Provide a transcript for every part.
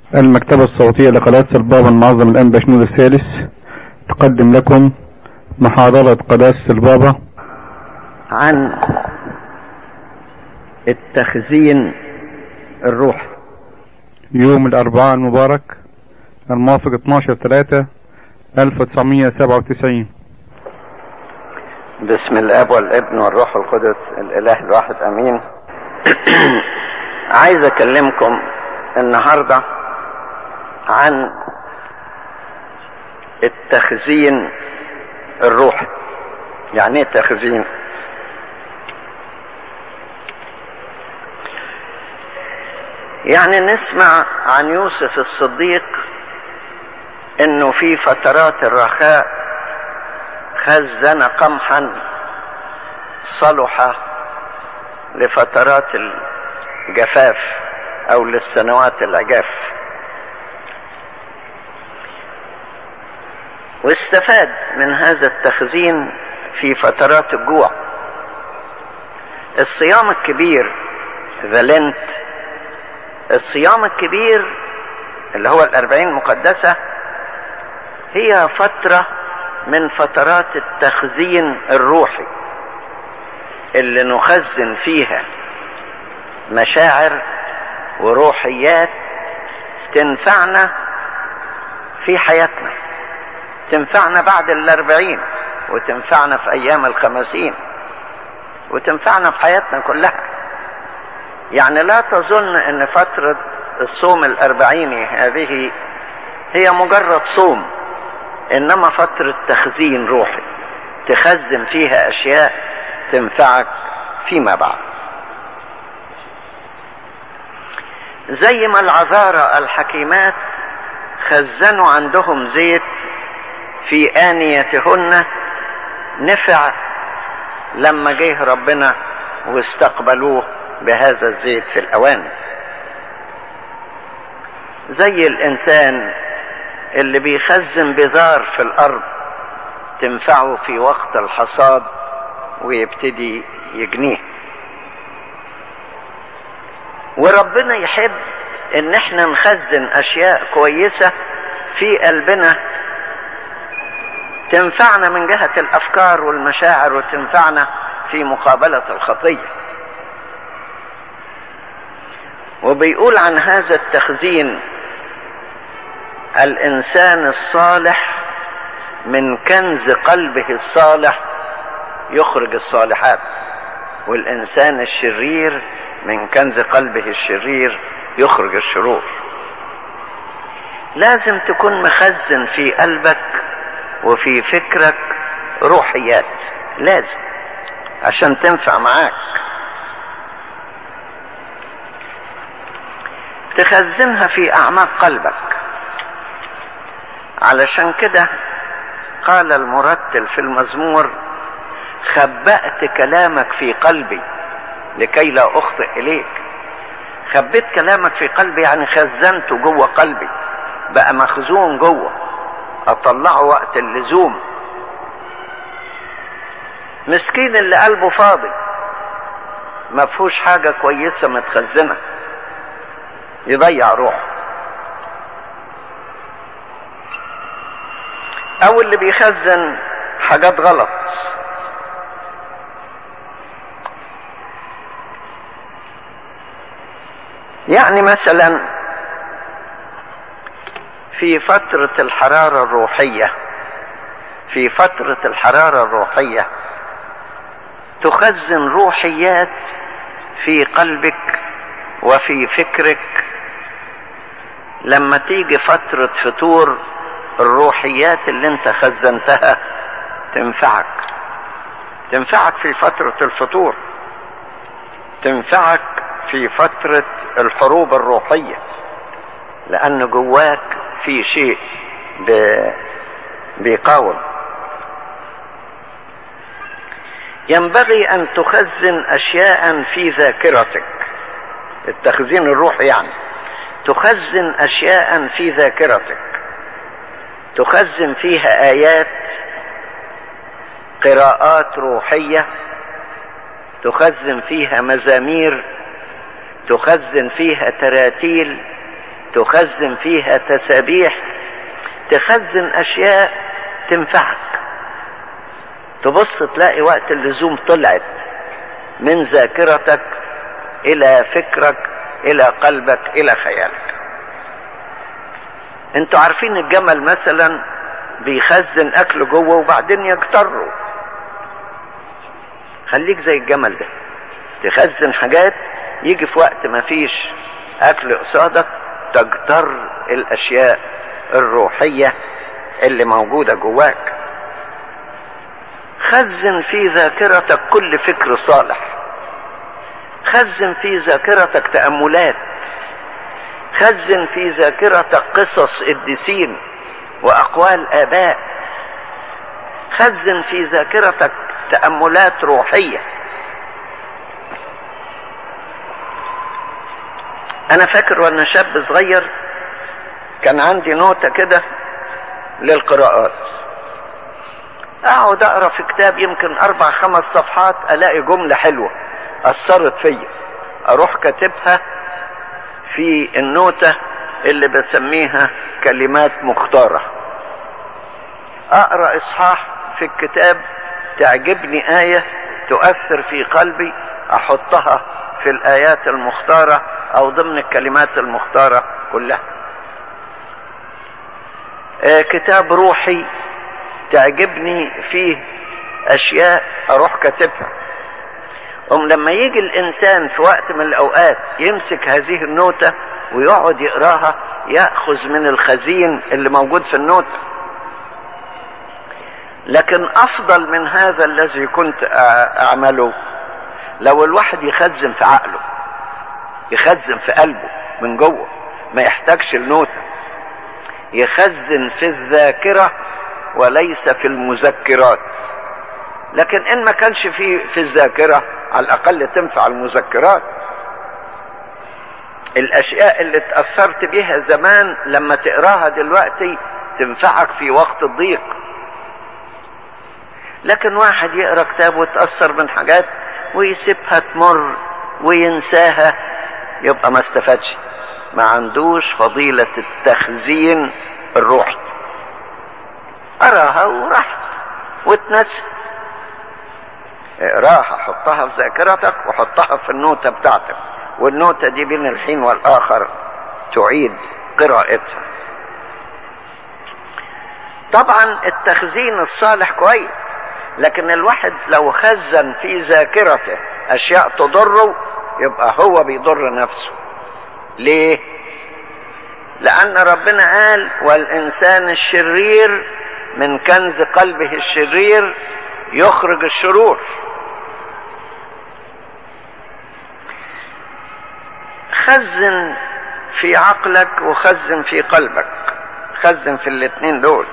المكتبة الصوتية لقناة البابا المعظم الآن بشنود الثالث تقدم لكم محاضرة قداسة البابا عن التخزين الروحي يوم الأربعاء المبارك الموافق 12 3 1997 بسم الاب والابن والروح القدس الاله الواحد امين عايز اكلمكم النهارده عن التخزين الروحي يعني ايه تخزين يعني نسمع عن يوسف الصديق انه في فترات الرخاء خزن قمحا صلح لفترات الجفاف او للسنوات العجاف واستفاد من هذا التخزين في فترات الجوع الصيام الكبير ذا لنت الصيام الكبير اللي هو الأربعين المقدسة هي فترة من فترات التخزين الروحي اللي نخزن فيها مشاعر وروحيات تنفعنا في حياتنا تنفعنا بعد الأربعين وتنفعنا في أيام الخمسين وتنفعنا في حياتنا كلها يعني لا تظن أن فترة الصوم الأربعيني هذه هي مجرد صوم إنما فترة تخزين روحي تخزن فيها أشياء تنفعك فيما بعد زي ما العذارى الحكيمات خزنوا عندهم زيت في آنيتهن نفع لما جه ربنا واستقبلوه بهذا الزيت في الأواني زي الإنسان اللي بيخزن بذار في الأرض تنفعه في وقت الحصاد ويبتدي يجنيه وربنا يحب ان احنا نخزن اشياء كويسة في قلبنا تنفعنا من جهة الافكار والمشاعر وتنفعنا في مقابلة الخطية وبيقول عن هذا التخزين الانسان الصالح من كنز قلبه الصالح يخرج الصالحات والانسان الشرير من كنز قلبه الشرير يخرج الشرور لازم تكون مخزن في قلبك وفي فكرك روحيات لازم عشان تنفع معاك تخزنها في اعماق قلبك علشان كده قال المرتل في المزمور خبأت كلامك في قلبي لكي لا اخطئ اليك خبيت كلامك في قلبي يعني خزنته جوه قلبي بقى مخزون جوه اطلعه وقت اللزوم مسكين اللي قلبه فاضي ما فيهوش حاجه كويسه متخزنه يضيع روحه او اللي بيخزن حاجات غلط يعني مثلا في فترة الحرارة الروحية في فترة الحرارة الروحية تخزن روحيات في قلبك وفي فكرك لما تيجي فترة فتور الروحيات اللي انت خزنتها تنفعك تنفعك في فترة الفطور تنفعك في فترة الحروب الروحية لأن جواك في شيء بيقاوم ينبغي أن تخزن أشياء في ذاكرتك التخزين الروحي يعني تخزن أشياء في ذاكرتك تخزن فيها آيات قراءات روحية تخزن فيها مزامير تخزن فيها تراتيل تخزن فيها تسابيح تخزن اشياء تنفعك تبص تلاقي وقت اللزوم طلعت من ذاكرتك الى فكرك الى قلبك الى خيالك انتوا عارفين الجمل مثلا بيخزن اكل جوه وبعدين يجتره خليك زي الجمل ده تخزن حاجات يجي في وقت ما فيش اكل قصادك تجتر الاشياء الروحية اللي موجودة جواك خزن في ذاكرتك كل فكر صالح خزن في ذاكرتك تأملات خزن في ذاكرتك قصص قديسين وأقوال آباء خزن في ذاكرتك تأملات روحية أنا فاكر وأنا شاب صغير كان عندي نوتة كده للقراءات أقعد أقرأ في كتاب يمكن أربع خمس صفحات ألاقي جملة حلوة أثرت فيا أروح كاتبها في النوتة اللي بسميها كلمات مختارة أقرأ إصحاح في الكتاب تعجبني آية تؤثر في قلبي أحطها في الآيات المختارة أو ضمن الكلمات المختارة كلها آه كتاب روحي تعجبني فيه أشياء أروح كاتبها أم لما يجي الإنسان في وقت من الأوقات يمسك هذه النوتة ويقعد يقراها يأخذ من الخزين اللي موجود في النوتة لكن أفضل من هذا الذي كنت أعمله لو الواحد يخزن في عقله يخزن في قلبه من جوه ما يحتاجش النوتة يخزن في الذاكرة وليس في المذكرات لكن ان ما كانش في في الذاكرة على الاقل تنفع المذكرات الاشياء اللي اتأثرت بيها زمان لما تقراها دلوقتي تنفعك في وقت الضيق لكن واحد يقرا كتاب ويتأثر من حاجات ويسيبها تمر وينساها يبقى ما استفادش ما عندوش فضيلة التخزين الروحي أراها وراحت واتنست اقراها حطها في ذاكرتك وحطها في النوتة بتاعتك والنوتة دي بين الحين والآخر تعيد قراءتها طبعا التخزين الصالح كويس لكن الواحد لو خزن في ذاكرته أشياء تضره يبقى هو بيضر نفسه ليه لأن ربنا قال والإنسان الشرير من كنز قلبه الشرير يخرج الشرور خزن في عقلك وخزن في قلبك خزن في الاتنين دول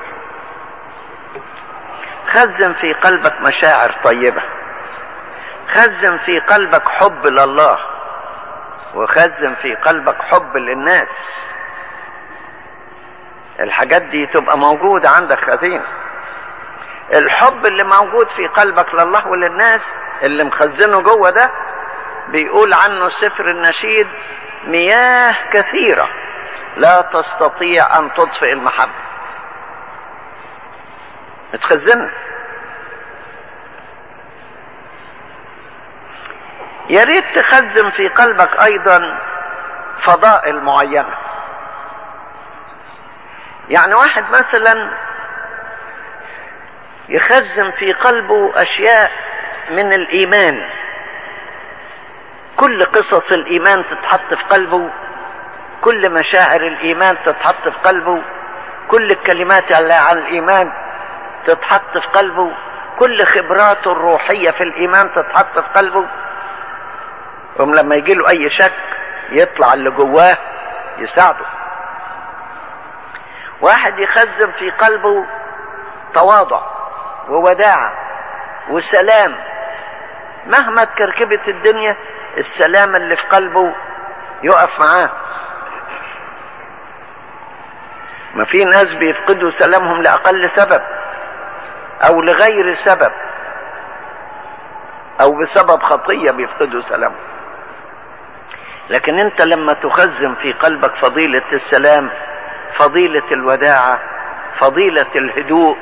خزن في قلبك مشاعر طيبة خزن في قلبك حب لله وخزن في قلبك حب للناس الحاجات دي تبقى موجودة عندك خزينة الحب اللي موجود في قلبك لله وللناس اللي مخزنه جوه ده بيقول عنه سفر النشيد مياه كثيرة لا تستطيع أن تطفئ المحبة متخزنة يا ريت تخزن في قلبك أيضا فضائل معينة يعني واحد مثلا يخزن في قلبه اشياء من الايمان كل قصص الايمان تتحط في قلبه كل مشاعر الايمان تتحط في قلبه كل الكلمات اللي عن الايمان تتحط في قلبه كل خبراته الروحيه في الايمان تتحط في قلبه ثم لما يجي له اي شك يطلع اللي جواه يساعده واحد يخزن في قلبه تواضع ووداعة وسلام مهما تكركبت الدنيا السلام اللي في قلبه يقف معاه ما في ناس بيفقدوا سلامهم لأقل سبب أو لغير سبب أو بسبب خطية بيفقدوا سلامهم لكن انت لما تخزن في قلبك فضيلة السلام فضيلة الوداعة فضيلة الهدوء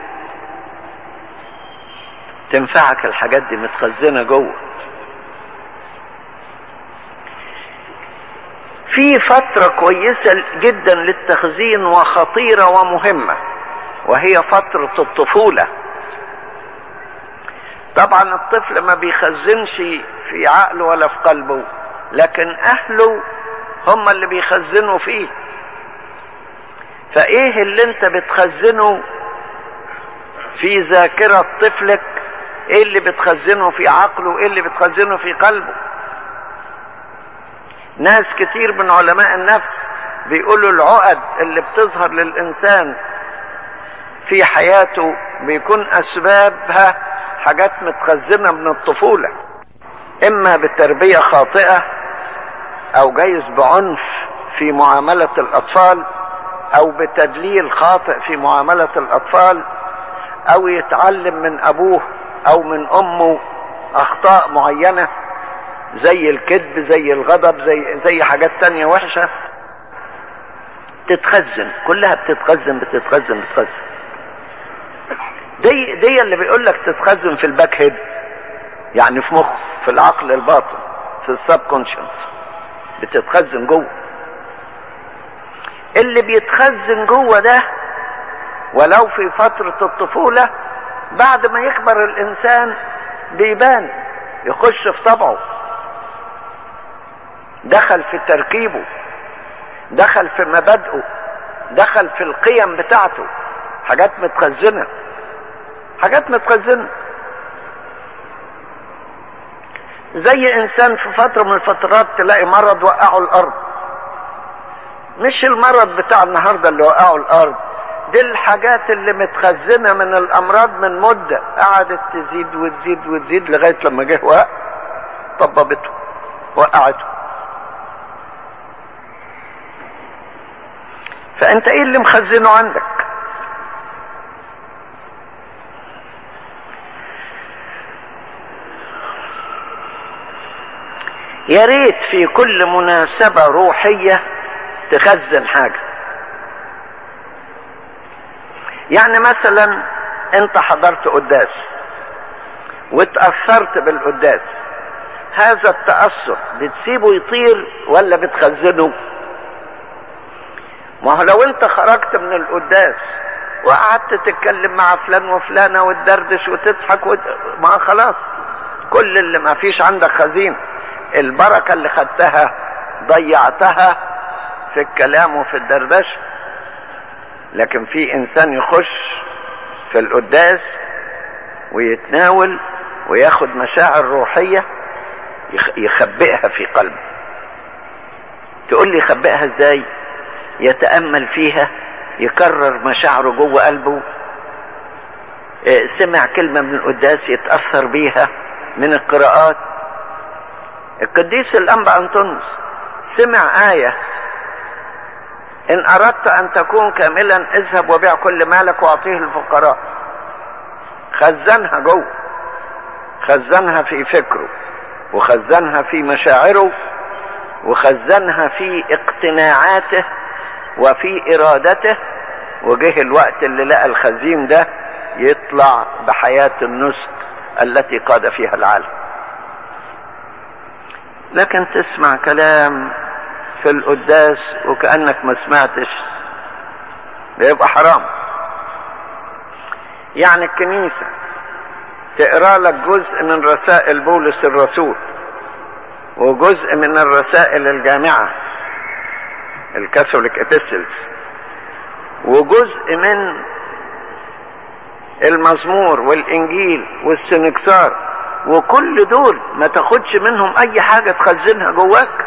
تنفعك الحاجات دي متخزنة جوه في فترة كويسة جدا للتخزين وخطيرة ومهمة وهي فترة الطفولة طبعا الطفل ما بيخزنش في عقله ولا في قلبه لكن اهله هم اللي بيخزنوا فيه فايه اللي انت بتخزنه في ذاكرة طفلك ايه اللي بتخزنه في عقله ايه اللي بتخزنه في قلبه ناس كتير من علماء النفس بيقولوا العقد اللي بتظهر للإنسان في حياته بيكون أسبابها حاجات متخزنة من الطفولة إما بتربية خاطئة أو جايز بعنف في معاملة الأطفال أو بتدليل خاطئ في معاملة الأطفال أو يتعلم من أبوه أو من أمه أخطاء معينة زي الكذب زي الغضب زي زي حاجات تانية وحشة تتخزن كلها بتتخزن بتتخزن بتتخزن دي دي اللي بيقول لك تتخزن في الباك هيد يعني في مخ في العقل الباطن في السب كونشنس بتتخزن جوه اللي بيتخزن جوه ده ولو في فترة الطفولة بعد ما يكبر الإنسان بيبان يخش في طبعه دخل في تركيبه دخل في مبادئه دخل في القيم بتاعته حاجات متخزنة حاجات متخزنة زي انسان في فترة من الفترات تلاقي مرض وقعه الارض مش المرض بتاع النهاردة اللي وقعه الارض دي الحاجات اللي متخزنة من الامراض من مدة قعدت تزيد وتزيد وتزيد لغاية لما جه وقع طببته وقعته فانت ايه اللي مخزنه عندك يا ريت في كل مناسبة روحية تخزن حاجة يعني مثلا انت حضرت قداس واتأثرت بالقداس هذا التأثر بتسيبه يطير ولا بتخزنه ما هو لو انت خرجت من القداس وقعدت تتكلم مع فلان وفلانة وتدردش وتضحك وت... ما خلاص كل اللي ما فيش عندك خزين البركة اللي خدتها ضيعتها في الكلام وفي الدردشة لكن في انسان يخش في القداس ويتناول وياخد مشاعر روحية يخبئها في قلبه تقول لي يخبئها ازاي يتأمل فيها يكرر مشاعره جوه قلبه سمع كلمة من القداس يتأثر بيها من القراءات القديس الأنبا أنطونس سمع آية إن أردت أن تكون كاملا اذهب وبيع كل مالك وأعطيه الفقراء خزنها جوه خزنها في فكره وخزنها في مشاعره وخزنها في اقتناعاته وفي ارادته وجه الوقت اللي لقى الخزين ده يطلع بحياة النسك التي قاد فيها العالم لكن تسمع كلام في القداس وكأنك ما سمعتش بيبقى حرام يعني الكنيسة تقرا لك جزء من رسائل بولس الرسول وجزء من الرسائل الجامعة الكاثوليك ابيستلز وجزء من المزمور والانجيل والسنكسار وكل دول ما تاخدش منهم اي حاجة تخزنها جواك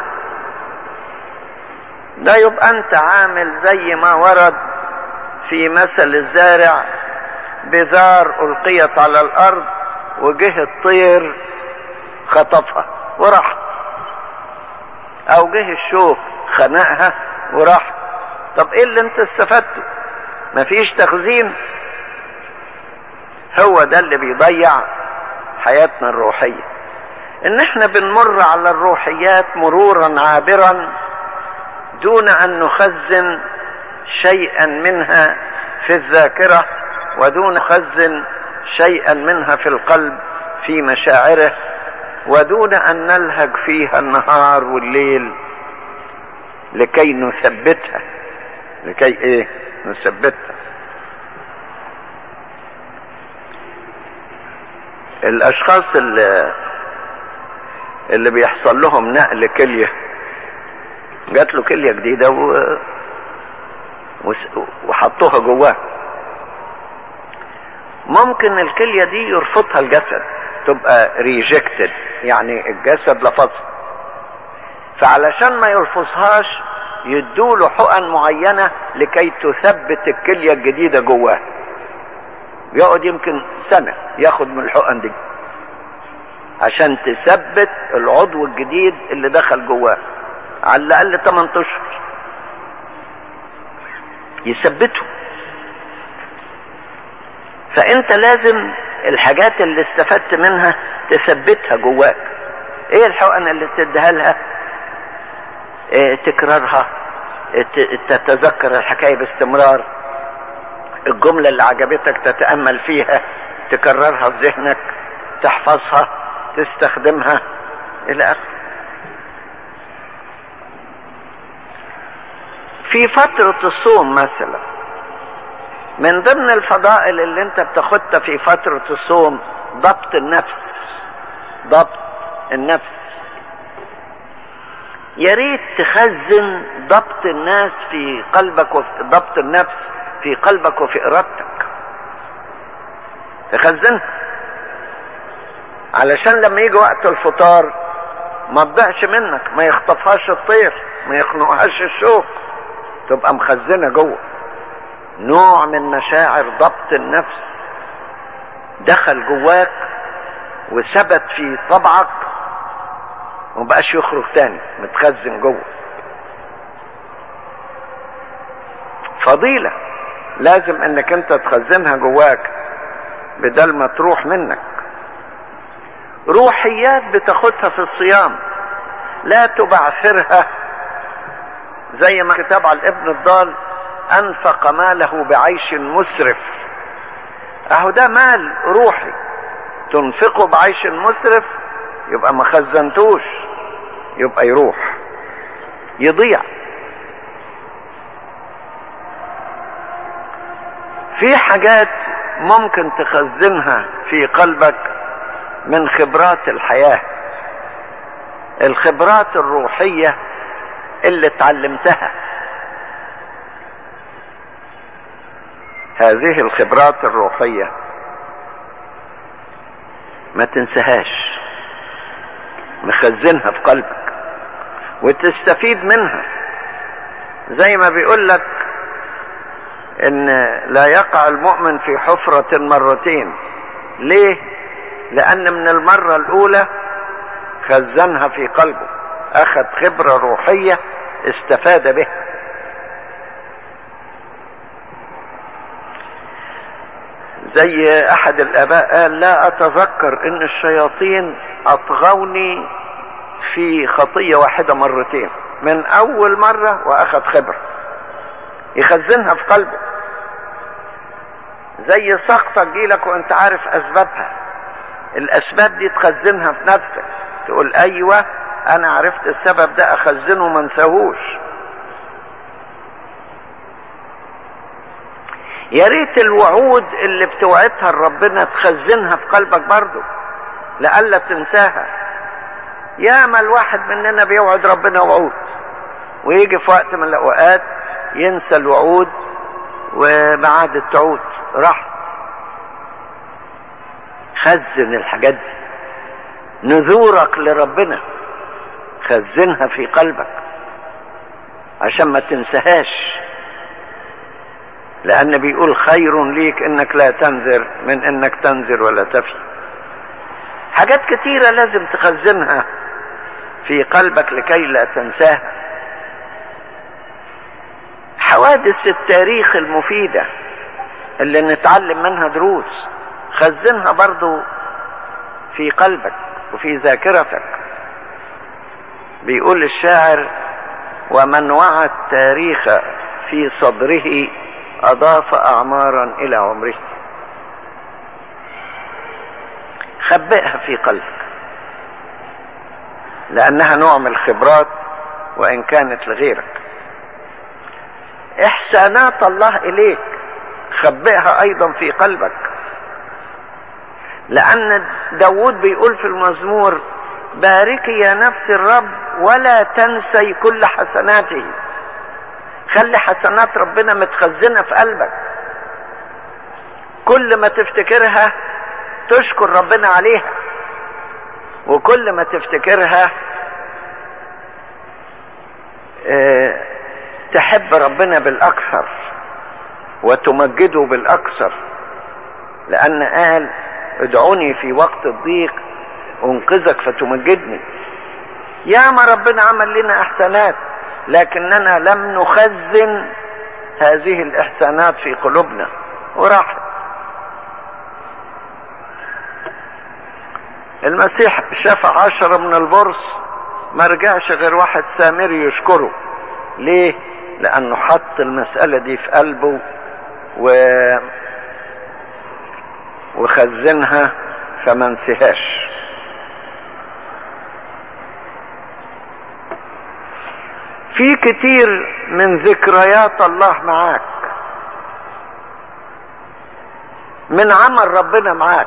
ده يبقى انت عامل زي ما ورد في مثل الزارع بذار القيت على الارض وجه الطير خطفها وراح او جه الشوك خنقها وراح طب ايه اللي انت استفدته مفيش تخزين هو ده اللي بيضيع حياتنا الروحية ان احنا بنمر على الروحيات مرورا عابرا دون ان نخزن شيئا منها في الذاكرة ودون نخزن شيئا منها في القلب في مشاعره ودون ان نلهج فيها النهار والليل لكي نثبتها لكي ايه نثبتها الاشخاص اللي اللي بيحصل لهم نقل كليه جات له كليه جديده و... وحطوها جواه ممكن الكليه دي يرفضها الجسد تبقى ريجكتد يعني الجسد لفظها فعلشان ما يرفضهاش يدوله حقن معينة لكي تثبت الكلية الجديدة جواه يقعد يمكن سنة ياخد من الحقن دي عشان تثبت العضو الجديد اللي دخل جواه على الأقل 8 أشهر يثبته فأنت لازم الحاجات اللي استفدت منها تثبتها جواك ايه الحقن اللي تديها لها إيه تكرارها إيه تتذكر الحكاية باستمرار الجملة اللي عجبتك تتأمل فيها تكررها في ذهنك تحفظها تستخدمها إلى آخره في فترة الصوم مثلا من ضمن الفضائل اللي انت بتاخدها في فترة الصوم ضبط النفس ضبط النفس يا ريت تخزن ضبط الناس في قلبك وفي ضبط النفس في قلبك وفي ارادتك تخزنها علشان لما يجي وقت الفطار ما تضيعش منك ما يخطفهاش الطير ما يخنقهاش الشوك تبقى مخزنه جوه نوع من مشاعر ضبط النفس دخل جواك وثبت في طبعك ومبقاش يخرج تاني متخزن جوه فضيلة لازم انك انت تخزنها جواك بدل ما تروح منك روحيات بتاخدها في الصيام لا تبعثرها زي ما كتب على الابن الضال انفق ماله بعيش مسرف اهو ده مال روحي تنفقه بعيش مسرف يبقى ما خزنتوش يبقى يروح يضيع في حاجات ممكن تخزنها في قلبك من خبرات الحياة الخبرات الروحية اللي اتعلمتها هذه الخبرات الروحية ما تنساهاش مخزنها في قلبك وتستفيد منها زي ما بيقول لك ان لا يقع المؤمن في حفرة مرتين ليه لان من المرة الاولى خزنها في قلبه اخذ خبرة روحية استفاد بها زي احد الاباء قال لا اتذكر ان الشياطين اطغوني في خطية واحدة مرتين من اول مرة واخذ خبرة يخزنها في قلبه زي سقطة تجيلك وانت عارف اسبابها الاسباب دي تخزنها في نفسك تقول ايوه انا عرفت السبب ده اخزنه ما انساهوش يا ريت الوعود اللي بتوعدها لربنا تخزنها في قلبك برضه لئلا تنساها ياما الواحد مننا بيوعد ربنا وعود ويجي في وقت من الاوقات ينسى الوعود وما عادت تعود راحت خزن الحاجات دي نذورك لربنا خزنها في قلبك عشان ما تنساهاش لأن بيقول خير ليك إنك لا تنذر من إنك تنذر ولا تفي حاجات كتيرة لازم تخزنها في قلبك لكي لا تنساها حوادث التاريخ المفيدة اللي نتعلم منها دروس خزنها برضو في قلبك وفي ذاكرتك بيقول الشاعر ومن وعى التاريخ في صدره أضاف أعمارا إلى عمره خبئها في قلبك لأنها نوع من الخبرات وإن كانت لغيرك إحسانات الله إليك خبئها أيضا في قلبك لأن داود بيقول في المزمور باركي يا نفس الرب ولا تنسي كل حسناته خلي حسنات ربنا متخزنة في قلبك كل ما تفتكرها تشكر ربنا عليها وكل ما تفتكرها اه تحب ربنا بالأكثر وتمجده بالأكثر لأن قال ادعوني في وقت الضيق انقذك فتمجدني يا ما ربنا عمل لنا احسانات لكننا لم نخزن هذه الاحسانات في قلوبنا وراحت المسيح شفع عشرة من البرص ما رجعش غير واحد سامري يشكره ليه لانه حط المسألة دي في قلبه و وخزنها فما نسيهاش في كتير من ذكريات الله معاك من عمل ربنا معاك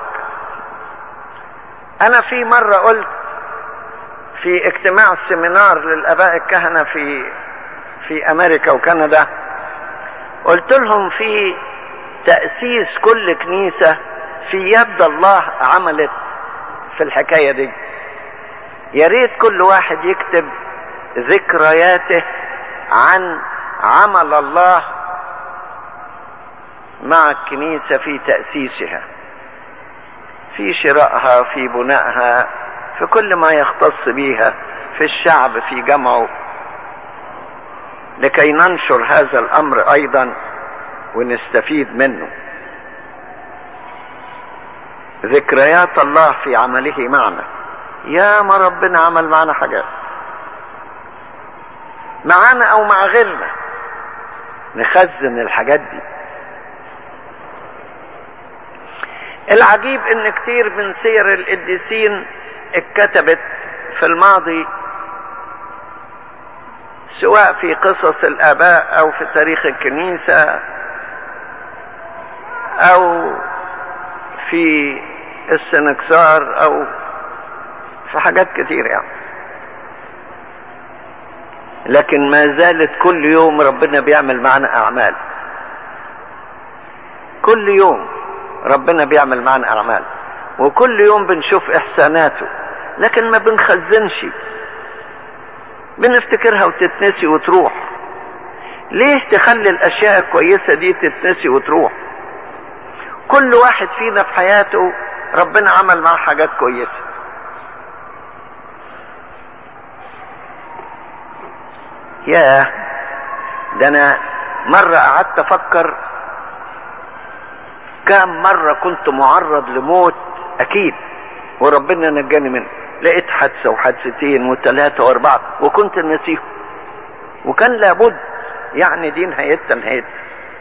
انا في مرة قلت في اجتماع السمينار للاباء الكهنة في في امريكا وكندا قلت لهم في تأسيس كل كنيسة في يد الله عملت في الحكاية دي يا ريت كل واحد يكتب ذكرياته عن عمل الله مع الكنيسة في تأسيسها في شرائها في بنائها في كل ما يختص بيها في الشعب في جمعه لكي ننشر هذا الأمر أيضا ونستفيد منه ذكريات الله في عمله معنا يا ما ربنا عمل معنا حاجات معانا او مع غيرنا نخزن الحاجات دي العجيب ان كتير من سير القديسين اتكتبت في الماضي سواء في قصص الاباء او في تاريخ الكنيسة او في السنكسار او في حاجات كتير يعني لكن ما زالت كل يوم ربنا بيعمل معنا اعمال كل يوم ربنا بيعمل معنا اعمال وكل يوم بنشوف احساناته لكن ما بنخزنش بنفتكرها وتتنسي وتروح ليه تخلي الاشياء الكويسه دي تتنسي وتروح كل واحد فينا في حياته ربنا عمل معاه حاجات كويسه ياه ده انا مرة قعدت افكر كم مرة كنت معرض لموت اكيد وربنا نجاني منه لقيت حادثة وحادثتين وثلاثة واربعة وكنت نسيهم وكان لابد يعني دي نهايتها نهايتها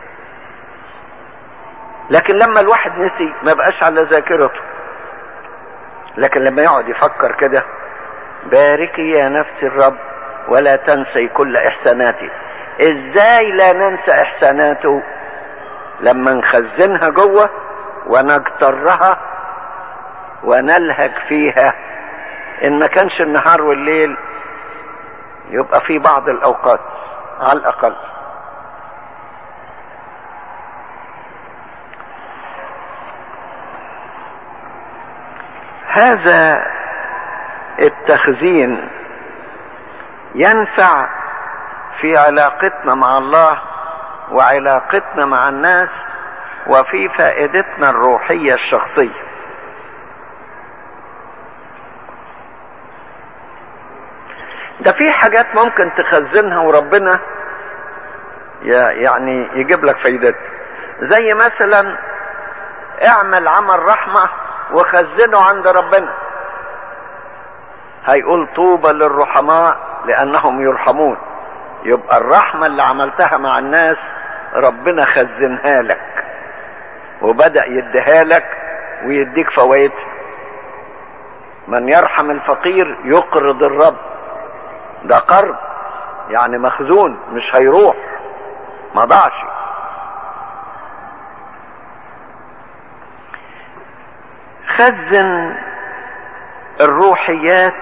لكن لما الواحد نسي ما بقاش على ذاكرته لكن لما يقعد يفكر كده باركي يا نفس الرب ولا تنسي كل احساناته ازاي لا ننسى احساناته لما نخزنها جوه ونجترها ونلهج فيها ان ما كانش النهار والليل يبقى في بعض الاوقات على الاقل هذا التخزين ينفع في علاقتنا مع الله وعلاقتنا مع الناس وفي فائدتنا الروحيه الشخصيه ده في حاجات ممكن تخزنها وربنا يعني يجيب لك فايدتها زي مثلا اعمل عمل رحمه وخزنه عند ربنا هيقول طوبى للرحماء لانهم يرحمون يبقى الرحمة اللي عملتها مع الناس ربنا خزنها لك وبدأ يديها لك ويديك فوائدها من يرحم الفقير يقرض الرب ده قرض يعني مخزون مش هيروح ما ضاعش خزن الروحيات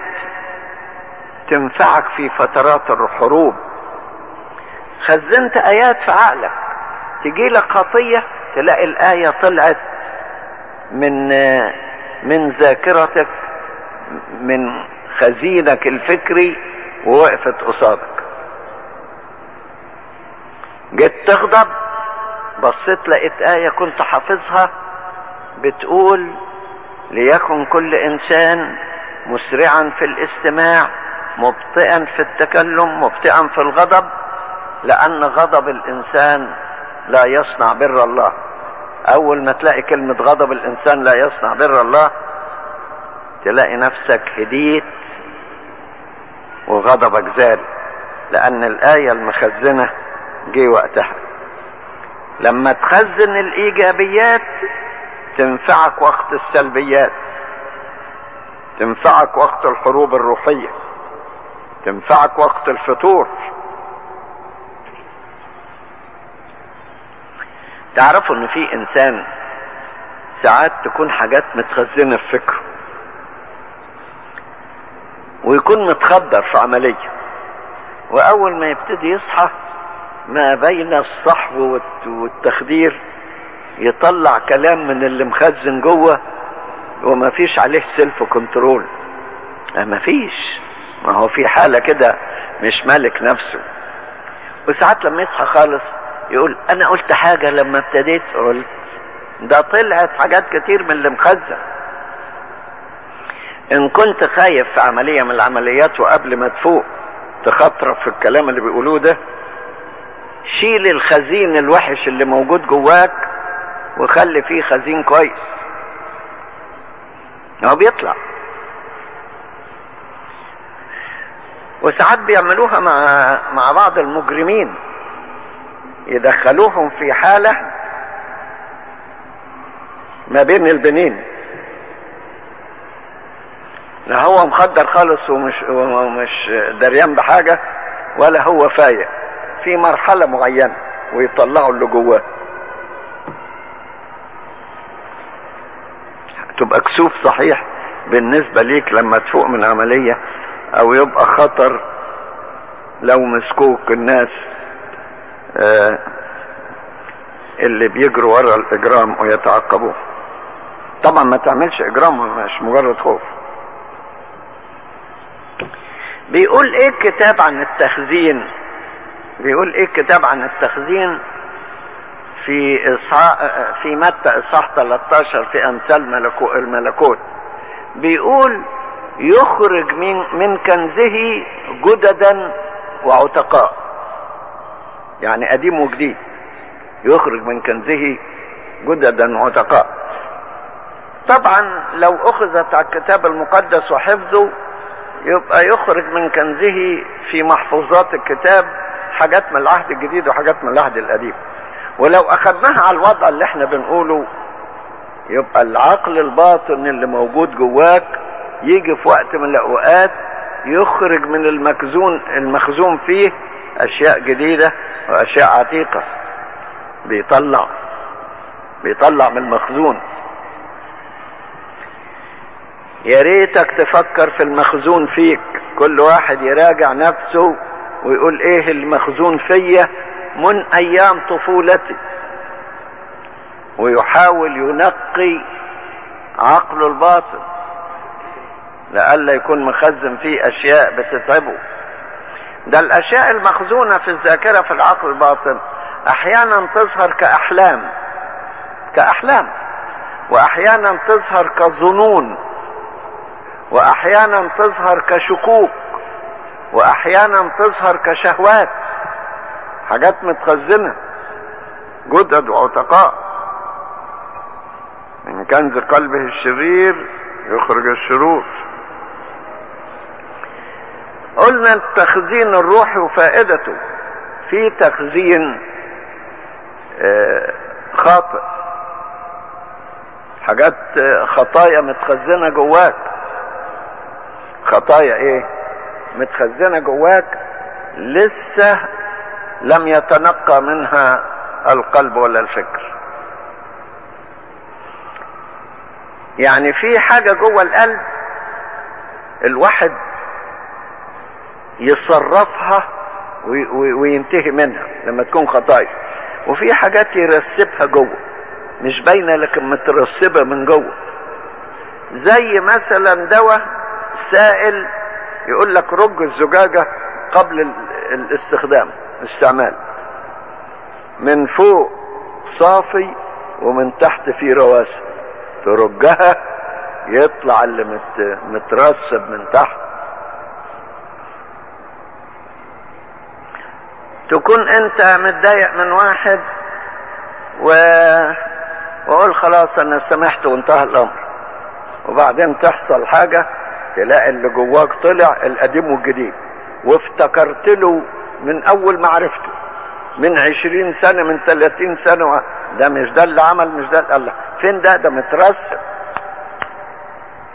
تنفعك في فترات الحروب خزنت ايات في عقلك تجي لك خطية تلاقي الآية طلعت من من ذاكرتك من خزينك الفكري ووقفت قصادك جيت تغضب بصيت لقيت آية كنت حافظها بتقول ليكن كل إنسان مسرعا في الاستماع مبطئا في التكلم مبطئا في الغضب لأن غضب الإنسان لا يصنع بر الله أول ما تلاقي كلمة غضب الإنسان لا يصنع بر الله تلاقي نفسك هديت وغضبك زال لأن الآية المخزنة جه وقتها لما تخزن الإيجابيات تنفعك وقت السلبيات تنفعك وقت الحروب الروحية تنفعك وقت الفتور تعرفوا ان في انسان ساعات تكون حاجات متخزنة في فكره ويكون متخدر في عملية واول ما يبتدي يصحى ما بين الصحو والتخدير يطلع كلام من اللي مخزن جوه وما فيش عليه سيلف كنترول ما فيش ما هو في حالة كده مش مالك نفسه وساعات لما يصحى خالص يقول انا قلت حاجة لما ابتديت قلت ده طلعت حاجات كتير من اللي مخزن ان كنت خايف في عملية من العمليات وقبل ما تفوق تخطرف في الكلام اللي بيقولوه ده شيل الخزين الوحش اللي موجود جواك وخلي فيه خزين كويس هو بيطلع وساعات بيعملوها مع مع بعض المجرمين يدخلوهم في حالة ما بين البنين لا هو مخدر خالص ومش ومش دريان بحاجة ولا هو فايق في مرحلة معينة ويطلعوا اللي جواه تبقى كسوف صحيح بالنسبة ليك لما تفوق من عملية او يبقى خطر لو مسكوك الناس آه اللي بيجروا ورا الاجرام ويتعقبوه طبعا ما تعملش اجرام مش مجرد خوف بيقول ايه الكتاب عن التخزين بيقول ايه الكتاب عن التخزين في إصحاح في متى اصحاح 13 في امثال ملكو الملكوت بيقول يخرج من من كنزه جددا وعتقاء يعني قديم وجديد يخرج من كنزه جددا وعتقاء طبعا لو اخذت على الكتاب المقدس وحفظه يبقى يخرج من كنزه في محفوظات الكتاب حاجات من العهد الجديد وحاجات من العهد القديم ولو اخذناها على الوضع اللي احنا بنقوله يبقى العقل الباطن اللي موجود جواك يجي في وقت من الاوقات يخرج من المخزون المخزون فيه اشياء جديدة واشياء عتيقة بيطلع بيطلع من المخزون يا ريتك تفكر في المخزون فيك كل واحد يراجع نفسه ويقول ايه المخزون فيا من ايام طفولتي ويحاول ينقي عقله الباطن لئلا يكون مخزن فيه اشياء بتتعبه ده الاشياء المخزونة في الذاكرة في العقل الباطن احيانا تظهر كاحلام كاحلام واحيانا تظهر كظنون واحيانا تظهر كشكوك واحيانا تظهر كشهوات حاجات متخزنة جدد وعتقاء من كنز قلبه الشرير يخرج الشرور قلنا التخزين الروحي وفائدته في تخزين آه، خاطئ حاجات آه، خطايا متخزنة جواك خطايا ايه متخزنة جواك لسه لم يتنقى منها القلب ولا الفكر يعني في حاجة جوه القلب الواحد يصرفها وي- وي- وينتهي منها لما تكون خطايا وفي حاجات يرسبها جوه مش باينه لكن مترسبه من جوه زي مثلا دواء سائل يقول لك رج الزجاجه قبل ال- الاستخدام الاستعمال من فوق صافي ومن تحت فيه رواسب ترجها يطلع اللي مت مترسب من تحت تكون انت متضايق من واحد و وقول خلاص انا سمحت وانتهى الامر وبعدين تحصل حاجة تلاقي اللي جواك طلع القديم والجديد وافتكرت له من اول ما عرفته من عشرين سنة من ثلاثين سنة و- ده مش ده اللي عمل مش ده اللي الله فين ده ده مترسب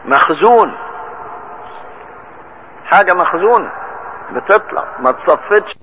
مخزون حاجة مخزونة بتطلع ما تصفتش